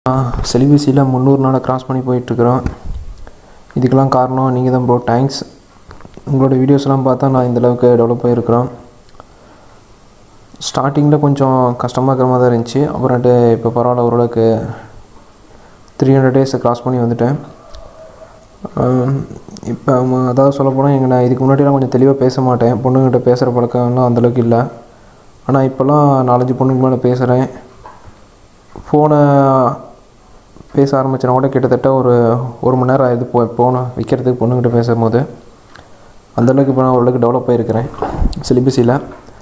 செலிபஸியில் முந்நூறு நாளை கிராஸ் பண்ணி போயிட்டுருக்குறோம் இதுக்கெல்லாம் காரணம் நீங்கள் தான் ப்ரோ தேங்க்ஸ் உங்களோட வீடியோஸ்லாம் பார்த்தா நான் இந்தளவுக்கு டெவலப் ஆகிருக்கிறோம் ஸ்டார்டிங்கில் கொஞ்சம் கஷ்டமாக இருக்கிற மாதிரி தான் இருந்துச்சு அப்புறமேட்டு இப்போ பரவாயில்ல ஓரளவுக்கு த்ரீ ஹண்ட்ரட் டேஸை கிராஸ் பண்ணி வந்துட்டேன் இப்போ அதாவது சொல்ல போனால் எங்கள் நான் இதுக்கு முன்னாடிலாம் கொஞ்சம் தெளிவாக பேச மாட்டேன் பொண்ணுங்கிட்ட பேசுகிற பழக்கம்லாம் அந்தளவுக்கு இல்லை ஆனால் இப்போல்லாம் நாலஞ்சு பொண்ணுக்கு மேலே பேசுகிறேன் ஃபோனை பேச ஆரம்பிச்சேன்னா கூட கிட்டத்தட்ட ஒரு ஒரு மணி நேரம் ஆயிடுது போ ஃபோனை வைக்கிறதுக்கு பொண்ணுக்கிட்ட பேசும்போது அந்தளவுக்கு இப்போ நான் ஓரளவுக்கு டெவலப் ஆகிருக்கிறேன் சிலிபஸில்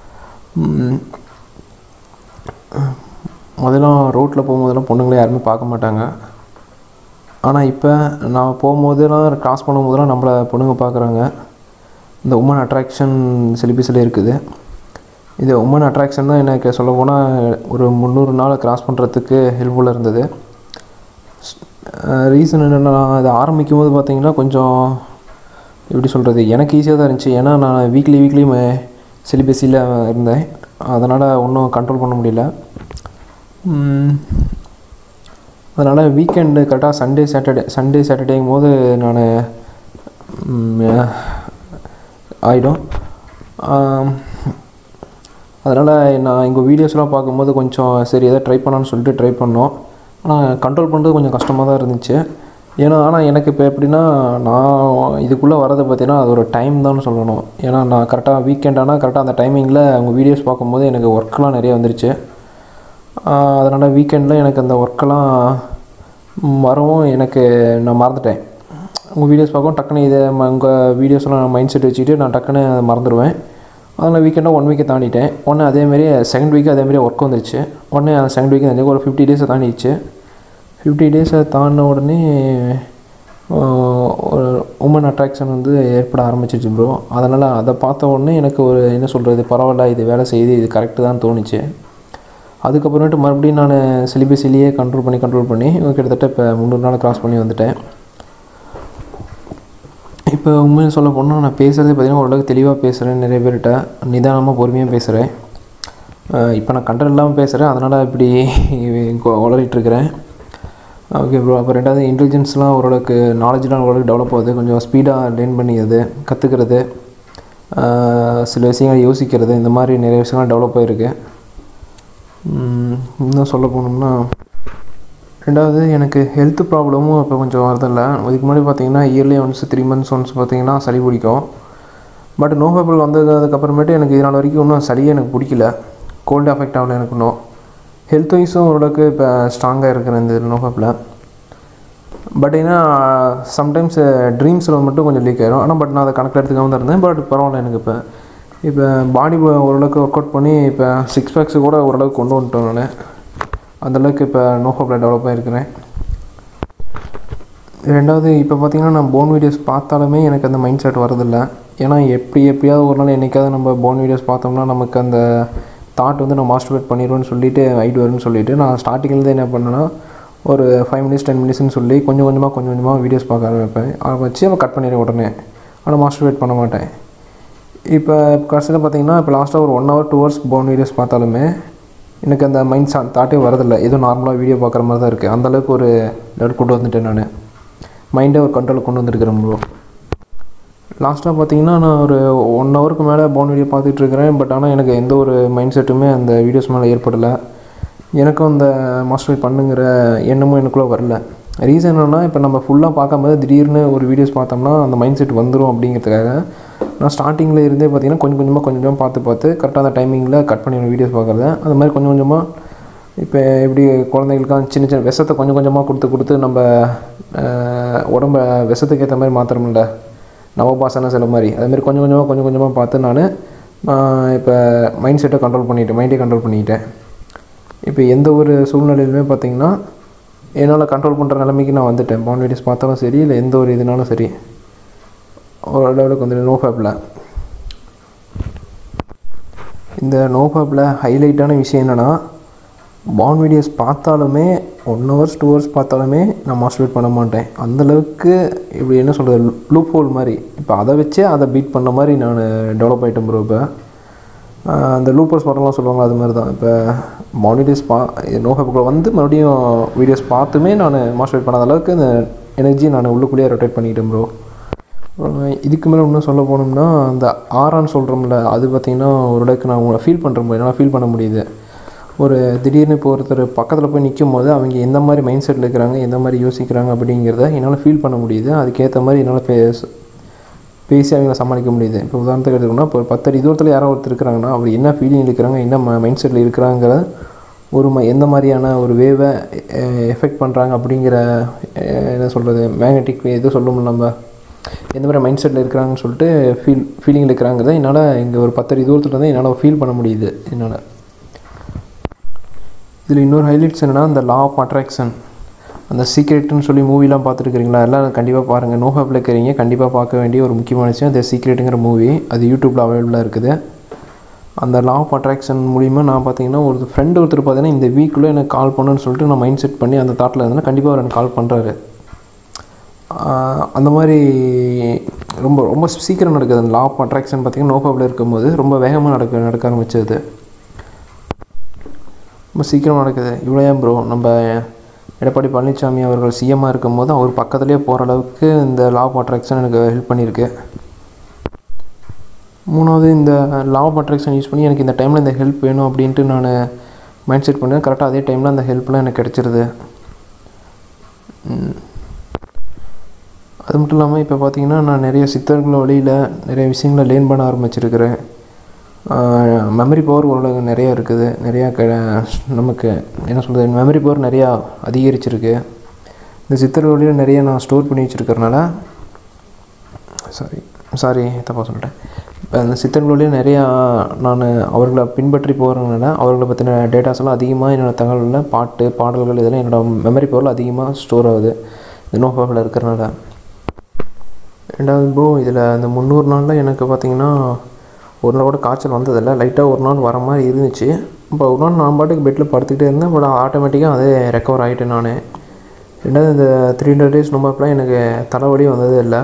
முதல்ல ரோட்டில் போகும்போதெல்லாம் பொண்ணுங்களை யாருமே பார்க்க மாட்டாங்க ஆனால் இப்போ நான் போகும்போதெல்லாம் கிராஸ் பண்ணும்போதெல்லாம் நம்மளை பொண்ணுங்க பார்க்குறாங்க இந்த உமன் அட்ராக்ஷன் சிலிபஸில் இருக்குது இது உமன் அட்ராக்ஷன் தான் எனக்கு சொல்ல போனால் ஒரு முந்நூறு நாள் கிராஸ் பண்ணுறதுக்கு ஹெல்ப்ஃபுல்லாக இருந்தது ரீசன் என்னென்னா அதை ஆரம்பிக்கும் போது பார்த்தீங்கன்னா கொஞ்சம் எப்படி சொல்கிறது எனக்கு ஈஸியாக தான் இருந்துச்சு ஏன்னா நான் வீக்லி வீக்லி சிலிபஸில் இருந்தேன் அதனால் ஒன்றும் கண்ட்ரோல் பண்ண முடியல அதனால் வீக்கெண்டு கரெக்டாக சண்டே சாட்டர்டே சண்டே சாட்டர்டேங்கும் போது நான் ஆகிடும் அதனால் நான் எங்கள் வீடியோஸ்லாம் பார்க்கும்போது கொஞ்சம் சரி எதாவது ட்ரை பண்ணலான்னு சொல்லிட்டு ட்ரை பண்ணோம் ஆனால் கண்ட்ரோல் பண்ணுறது கொஞ்சம் கஷ்டமாக தான் இருந்துச்சு ஏன்னா ஆனால் எனக்கு இப்போ எப்படின்னா நான் இதுக்குள்ளே வரதை பார்த்தீங்கன்னா அது ஒரு டைம் தான் சொல்லணும் ஏன்னா நான் கரெக்டாக வீக்கெண்ட் ஆனால் கரெக்டாக அந்த டைமிங்கில் உங்கள் வீடியோஸ் பார்க்கும்போது எனக்கு ஒர்க்லாம் நிறைய வந்துருச்சு அதனால் வீக்கெண்டில் எனக்கு அந்த ஒர்க்கெல்லாம் வரவும் எனக்கு நான் மறந்துட்டேன் உங்கள் வீடியோஸ் பார்க்கவும் டக்குன்னு இதை உங்கள் வீடியோஸ்லாம் நான் மைண்ட் செட் வச்சுக்கிட்டு நான் டக்குன்னு மறந்துடுவேன் அதனால் வீக்கெண்டாக ஒன் வீக்கை தாண்டிட்டேன் ஒன்று அதேமாரி செகண்ட் வீக்கு அதேமாரி ஒர்க் வந்துருச்சு உடனே அந்த செகண்ட் வீக் வந்து ஒரு ஃபிஃப்டி டேஸை தாண்டிடுச்சு ஃபிஃப்டி டேஸை தாண்டின உடனே ஒரு உமன் அட்ராக்ஷன் வந்து ஏற்பட ஆரம்பிச்சிச்சு ப்ரோ அதனால் அதை பார்த்த உடனே எனக்கு ஒரு என்ன சொல்கிறது பரவாயில்ல இது வேலை செய்யுது இது கரெக்டு தான் தோணுச்சு அதுக்கப்புறமேட்டு மறுபடியும் நான் சிலிபஸிலேயே கண்ட்ரோல் பண்ணி கண்ட்ரோல் பண்ணி கிட்டத்தட்ட இப்போ முந்நூறு நாள் கிராஸ் பண்ணி வந்துட்டேன் இப்போ உண்மையை சொல்ல போனால் நான் பேசுகிறது பார்த்திங்கன்னா ஓரளவுக்கு தெளிவாக பேசுகிறேன் நிறைய பேர்கிட்ட நிதானமாக பொறுமையாக பேசுகிறேன் இப்போ நான் கண்ட்ரோல் இல்லாமல் பேசுகிறேன் அதனால் இப்படி வளரிட்டுருக்கிறேன் ஓகே ப்ரோ அப்போ ரெண்டாவது இன்டெலிஜென்ஸ்லாம் ஓரளவுக்கு நாலேஜ்லாம் ஓரளவுக்கு டெவலப் ஆகுது கொஞ்சம் ஸ்பீடாக லேர்ன் பண்ணிக்கிறது கற்றுக்கிறது சில விஷயங்கள் யோசிக்கிறது இந்த மாதிரி நிறைய விஷயங்கள் டெவலப் ஆகிருக்கு இன்னும் சொல்ல போனோம்னா ரெண்டாவது எனக்கு ஹெல்த் ப்ராப்ளமும் இப்போ கொஞ்சம் வரதில்ல இதுக்கு முன்னாடி பார்த்தீங்கன்னா yearly once three months once பார்த்தீங்கன்னா சளி பிடிக்கும் பட் நோ ஃபேபிள் வந்ததுக்கப்புறமேட்டு எனக்கு இதனால் வரைக்கும் இன்னும் சளியே எனக்கு பிடிக்கல கோல்டு அஃபெக்ட் ஆகல எனக்கு இன்னும் ஹெல்த் வைஸும் ஓரளவுக்கு இப்போ ஸ்ட்ராங்காக இருக்கிறேன் இந்த நோ ஃபேப்பில் பட் ஏன்னா சம்டைம்ஸ் ட்ரீம்ஸில் மட்டும் கொஞ்சம் லீக் ஆயிரும் ஆனால் பட் நான் அதை கணக்கில் எடுத்துக்காம தான் இருந்தேன் பட் பரவாயில்ல எனக்கு இப்போ இப்போ பாடி ஓரளவுக்கு ஒர்க் அவுட் பண்ணி இப்போ சிக்ஸ் பேக்ஸு கூட ஓரளவுக்கு கொண்டு வந்துட்டேன் நான் அந்தளவுக்கு இப்போ நோ ஃபேப்பில் டெவலப் ஆகிருக்கிறேன் ரெண்டாவது இப்போ பார்த்தீங்கன்னா நான் போன் வீடியோஸ் பார்த்தாலுமே எனக்கு அந்த மைண்ட் செட் வரதில்ல ஏன்னா எப்படி எப்படியாவது ஒரு நாள் என்றைக்காவது நம்ம போன் வீடியோஸ் பார்த்தோம்னா நமக்கு அந்த தாட் வந்து நான் மாஸ்டர்பேட் பண்ணிடுவேன்னு சொல்லிட்டு ஐடி வரும்னு சொல்லிட்டு நான் ஸ்டார்டிங்லேருந்து என்ன பண்ணேன்னா ஒரு ஃபைவ் மினிட்ஸ் டென் மினிட்ஸ்னு சொல்லி கொஞ்சம் கொஞ்சமாக கொஞ்சம் கொஞ்சமாக வீடியோஸ் பார்க்க ஆரம்பிப்பேன் அதை வச்சு நம்ம கட் பண்ணிடுவேன் உடனே ஆனால் மாஸ்டர்பேட் பண்ண மாட்டேன் இப்போ கடைசியில் பார்த்தீங்கன்னா இப்போ லாஸ்ட்டாக ஒரு one hour two hours phone videos பார்த்தாலுமே எனக்கு அந்த மைண்ட் சா தாட்டே வரதில்லை ஏதோ நார்மலாக வீடியோ பார்க்குற மாதிரி தான் இருக்குது அந்தளவுக்கு ஒரு லெவல் கொண்டு வந்துட்டேன் நான் மைண்டே ஒரு கண்ட்ரோல் கொண்டு வந்துருக்கிறேன் ப்ரோ லாஸ்ட்டாக பார்த்தீங்கன்னா நான் ஒரு ஒன் ஹவருக்கு மேலே போன் வீடியோ பார்த்துட்டு இருக்கிறேன் பட் ஆனால் எனக்கு எந்த ஒரு மைண்ட் செட்டுமே அந்த வீடியோஸ் மேலே ஏற்படலை எனக்கும் அந்த மாஸ்டர் பண்ணுங்கிற எண்ணமும் எனக்குள்ளே வரல ரீசன் என்னென்னா இப்போ நம்ம ஃபுல்லாக பார்க்கும்போது திடீர்னு ஒரு வீடியோஸ் பார்த்தோம்னா அந்த மைண்ட் செட் வந்துடும் அப்படிங்கிறதுக்காக நான் ஸ்டார்டிங்கில் இருந்தே பார்த்தீங்கன்னா கொஞ்சம் கொஞ்சமாக கொஞ்சம் கொஞ்சமாக பார்த்து பார்த்து கரெக்டாக அந்த டைமிங்கில் கட் பண்ணி வீடியோஸ் பார்க்குறது அந்த மாதிரி கொஞ்சம் கொஞ்சமாக இப்போ எப்படி குழந்தைங்களுக்காக சின்ன சின்ன விஷத்தை கொஞ்சம் கொஞ்சமாக கொடுத்து கொடுத்து நம்ம உடம்ப விஷத்துக்கு ஏற்ற மாதிரி மாத்திரமில்ல நவபாசன சில மாதிரி அதுமாதிரி கொஞ்சம் கொஞ்சமாக கொஞ்சம் கொஞ்சமாக பார்த்து நான் இப்போ மைண்ட் செட்டை கண்ட்ரோல் பண்ணிவிட்டேன் மைண்டே கண்ட்ரோல் பண்ணிக்கிட்டேன் இப்போ எந்த ஒரு சூழ்நிலையிலுமே பார்த்திங்கன்னா என்னால் கண்ட்ரோல் பண்ணுற நிலைமைக்கு நான் வந்துட்டேன் பான் வீடியோஸ் பார்த்தாலும் சரி இல்லை எந்த ஒரு இதுனாலும் சரி ஒரு லெவலுக்கு வந்து நோ ஃபேப்பில் இந்த நோ ஃபேப்பில் ஹைலைட்டான விஷயம் என்னென்னா பான் வீடியோஸ் பார்த்தாலுமே ஒன் ஹவர்ஸ் டூ ஹவர்ஸ் பார்த்தாலுமே நான் மாஸ்டர்பேட் பண்ண மாட்டேன் அந்தளவுக்கு இப்படி என்ன சொல்கிறது லூப் ஹோல் மாதிரி இப்போ அதை வச்சே அதை பீட் பண்ண மாதிரி நான் டெவலப் ஆகிட்டேன் ப்ரோ இப்போ ஆஹ் அந்த லூப்பர்ஸ் படம்லாம் சொல்லுவாங்க அது மாதிரி தான் இப்போ மானிட்டர்ஸ் பா நோஹாப்புக்குள்ளே வந்து மறுபடியும் வீடியோஸ் பார்த்துமே நான் மாஸ்டர் பண்ணாத அளவுக்கு அந்த எனர்ஜி நான் உள்ளுக்குள்ளேயே ரொட்டேட் பண்ணிக்கிட்டேன் ப்ரோ இதுக்கு மேலே இன்னும் சொல்ல போனோம்னா அந்த ஆறான்னு சொல்கிறோம்ல அது பார்த்திங்கன்னா ஓரளவுக்கு நான் உங்களை ஃபீல் பண்ணுற என்னால் ஃபீல் பண்ண முடியுது ஒரு திடீர்னு இப்போ ஒருத்தர் பக்கத்தில் போய் நிற்கும் போது அவங்க எந்த மாதிரி மைண்ட் செட்டில் இருக்கிறாங்க எந்த மாதிரி யோசிக்கிறாங்க அப்படிங்கிறத என்னால் ஃபீல் பண்ண முடியுது அதுக்கேற்ற மாதிரி என்னால் பேச பேசி அவங்கள சமாளிக்க முடியுது இப்போ உதாரணத்துக்கு எடுத்துக்கோன்னா இப்போ ஒரு பத்தடி தூரத்தில் யாரோ ஒருத்தர் இருக்கிறாங்கன்னா அவர் என்ன ஃபீலிங் இருக்கிறாங்க என்ன மைண்ட் செட்டில் இருக்கிறாங்கிற ஒரு ம எந்த மாதிரியான ஒரு வேவை எஃபெக்ட் பண்ணுறாங்க அப்படிங்கிற அஹ், என்ன சொல்கிறது மேக்னெட்டிக் எது சொல்லும் நம்ம எந்த மாதிரி மைண்ட் செட்டில் இருக்கிறாங்கன்னு சொல்லிட்டு ஃபீல் ஃபீலிங்கில் இருக்கிறாங்கிறத என்னால் இங்கே ஒரு பத்தடி தூரத்தில் இருந்து என்னால் ஃபீல் பண்ண முடியுது என்னால் இதில் இன்னொரு ஹைலைட்ஸ் என்னென்னா அந்த லா ஆஃப் அட்ராக்ஷன் அந்த சீக்ரெட்னு சொல்லி மூவிலாம் பார்த்துருக்குறீங்களா எல்லாம் கண்டிப்பாக பாருங்கள் நோஹாப்பில் இருக்கிறீங்க கண்டிப்பாக பார்க்க வேண்டிய ஒரு முக்கியமான விஷயம் அந்த சீக்ரெட்டுங்கிற மூவி அது யூடியூப்பில் அவைலபிளாக இருக்குது அந்த லா ஆஃப் அட்ராக்ஷன் மூலிமா நான் பார்த்தீங்கன்னா ஒரு ஃப்ரெண்டு ஒருத்தர் பார்த்தீங்கன்னா இந்த வீக்குள்ளே எனக்கு கால் பண்ணுன்னு சொல்லிட்டு நான் மைண்ட் செட் பண்ணி அந்த தாட்டில் இருந்தேன்னா கண்டிப்பாக அவர் எனக்கு கால் பண்ணுறாரு அந்த மாதிரி ரொம்ப ரொம்ப சீக்கிரம் நடக்குது அந்த லா ஆஃப் அட்ராக்ஷன் பார்த்திங்கன்னா நோஹாப்பில் இருக்கும்போது ரொம்ப வேகமாக நடக்க நடக்க ஆரம்பிச்சது ரொம்ப சீக்கிரம் நடக்குது இவ்வளோ ஏன் ப்ரோ நம்ம எடப்பாடி பழனிசாமி அவர்கள் சிஎம்மாக இருக்கும்போது அவர் பக்கத்துலேயே போகிற அளவுக்கு இந்த லா ஆஃப் அட்ராக்ஷன் எனக்கு ஹெல்ப் பண்ணியிருக்கு மூணாவது இந்த லா ஆஃப் அட்ராக்ஷன் யூஸ் பண்ணி எனக்கு இந்த டைமில் இந்த ஹெல்ப் வேணும் அப்படின்ட்டு நான் மைண்ட் செட் பண்ணேன் கரெக்டாக அதே டைமில் அந்த ஹெல்ப்லாம் எனக்கு கிடச்சிருது ம். அது மட்டும் இல்லாமல் இப்போ பார்த்தீங்கன்னா நான் நிறைய சித்தர்கள் வழியில் நிறைய விஷயங்களை லேர்ன் பண்ண ஆரம்பிச்சிருக்கிறேன் மெமரி பவர் ஓரளவு நிறையா இருக்குது நிறையா க நமக்கு என்ன சொல்கிறது மெமரி பவர் நிறையா அதிகரிச்சிருக்கு இந்த சித்தர்கள் வழியில் நிறைய நான் ஸ்டோர் பண்ணி வச்சுருக்கறனால சாரி சாரி தப்பாக சொல்லிட்டேன் இப்போ அந்த சித்தர்கள் வழியில் நிறையா நான் அவர்களை பின்பற்றி போகிறதுனால அவர்களை பற்றின டேட்டாஸ் எல்லாம் அதிகமாக என்னோடய தகவலில் பாட்டு பாடல்கள் இதெல்லாம் என்னோடய மெமரி பவரில் அதிகமாக ஸ்டோர் ஆகுது இந்த நோஃபாவில் இருக்கிறனால ரெண்டாவது ப்ரோ இதில் அந்த முந்நூறு நாளில் எனக்கு பார்த்தீங்கன்னா ஒரு நாள் கூட காய்ச்சல் வந்ததில்லை லைட்டாக ஒரு நாள் வர மாதிரி இருந்துச்சு இப்போ ஒரு நாள் நான் பாட்டுக்கு பெட்டில் படுத்துக்கிட்டே இருந்தேன் பட் ஆட்டோமேட்டிக்காக அதே ரெக்கவர் ஆகிட்டேன் நான் ரெண்டாவது இந்த த்ரீ ஹண்ட்ரட் டேஸ் நோம்பப்பில் எனக்கு தலைவலி வந்ததே இல்லை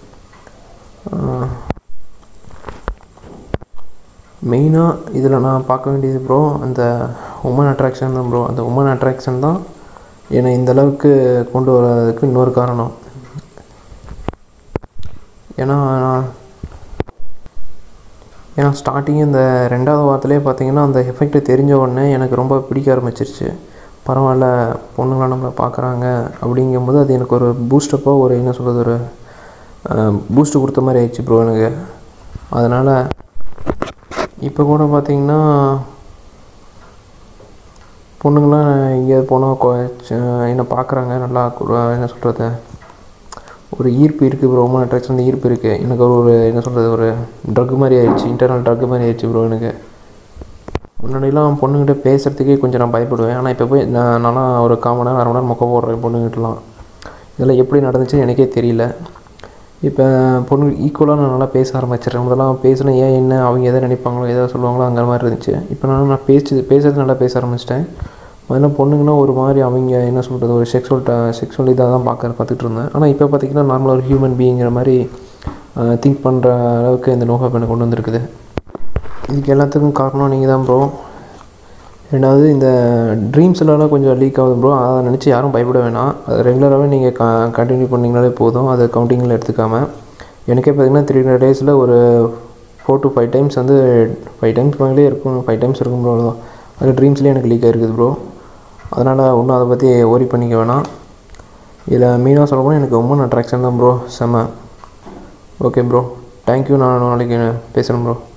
மெயினாக இதில் நான் பார்க்க வேண்டியது ப்ரோ அந்த உமன் அட்ராக்ஷன் தான் ப்ரோ அந்த உமன் அட்ராக்ஷன் தான் என்னை இந்த அளவுக்கு கொண்டு வர்றதுக்கு இன்னொரு காரணம் ஏன்னா நான் ஏன்னா ஸ்டார்டிங் இந்த ரெண்டாவது வாரத்துலேயே பார்த்தீங்கன்னா அந்த எஃபெக்ட் தெரிஞ்ச உடனே எனக்கு ரொம்ப பிடிக்க ஆரம்பிச்சிருச்சு பரவாயில்ல பொண்ணுங்களாம் நம்மளை பார்க்குறாங்க அப்படிங்கும்போது அது எனக்கு ஒரு பூஸ்டப்பாக ஒரு என்ன சொல்கிறது ஒரு பூஸ்ட் கொடுத்த மாதிரி ஆயிடுச்சு ப்ரோ எனக்கு அதனால் இப்போ கூட பார்த்தீங்கன்னா பொண்ணுங்களாம் எங்கேயாவது போனால் கொ- ச- என்னை பார்க்குறாங்க நல்லா கு- என்ன சொல்கிறது ஒரு ஈர்ப்பு இருக்குது ப்ரோ ரொம்ப அட்ராக்ஷன் ஈர்ப்பு இருக்குது எனக்கு ஒரு ஒரு என்ன சொல்கிறது ஒரு ட்ரக் மாதிரி ஆயிடுச்சு இன்டர்னல் ட்ரக் மாதிரி ஆயிடுச்சு ப்ரோ எனக்கு முன்னாடிலாம் பொண்ணுங்கிட்ட பேசுகிறதுக்கே கொஞ்சம் நான் பயப்படுவேன் ஆனால் இப்போ போய் நான் நான்லாம் ஒரு கால் மணி நேரம் அரை மணி நேரம் மொக்க போடுறேன் பொண்ணுங்கிட்டலாம் இதெல்லாம் எப்படி நடந்துச்சுன்னு எனக்கே தெரியல இப்போ பொண்ணு ஈக்குவலாக நான் நல்லா பேச ஆரம்பிச்சிடுறேன் முதல்லாம் பேசினா ஏன் என்ன அவங்க எதை நினைப்பாங்களோ எதை சொல்லுவாங்களோ அங்கே மாதிரி இருந்துச்சு இப்போ நான் நான் பேச்சு பேசுறது நல்லா பேச ஆரம்பிச்சிட்டேன் முதல்ல பொண்ணுங்கன்னா ஒரு மாதிரி அவங்க என்ன சொல்கிறது ஒரு செக்ஷுவல் செக்ஷுவல் இதாக தான் பார்க்க பார்த்துட்டு இருந்தேன் ஆனால் இப்போ பார்த்தீங்கன்னா நார்மலாக ஒரு ஹியூமன் பீயிங்கிற மாதிரி திங்க் பண்ணுற அளவுக்கு இந்த நோஹாப் எனக்கு கொண்டு வந்திருக்குது இதுக்கு எல்லாத்துக்கும் காரணம் நீங்கள் தான் ப்ரோ ரெண்டாவது இந்த ட்ரீம்ஸ் எல்லாம் கொஞ்சம் லீக் ஆகுது ப்ரோ அதை நினச்சி யாரும் பயப்பட வேணாம் அது ரெகுலராகவே நீங்கள் க கண்டினியூ பண்ணிங்கனாலே போதும் அதை கவுண்டிங்கில் எடுத்துக்காமல் எனக்கே பார்த்தீங்கன்னா த்ரீ ஹண்ட்ரட் டேஸில் ஒரு ஃபோர் டு ஃபைவ் டைம்ஸ் வந்து ஃபைவ் டைம்ஸ் மேலே இருக்கும் ஃபைவ் டைம்ஸ் இருக்கும் ப்ரோ அவ்வளோதான் அது ட்ரீம்ஸ்லேயே எனக்கு லீக் ஆகிருக்குது ப்ரோ அதனால் ஒன்றும் அதை பற்றி ஓரி பண்ணிக்க வேணாம் இதில் மெயினாக சொல்ல போனால் எனக்கு ரொம்ப அட்ராக்ஷன் தான் ப்ரோ செம்ம ஓகே ப்ரோ தேங்க்யூ நான் நாளைக்கு பேசுகிறேன் ப்ரோ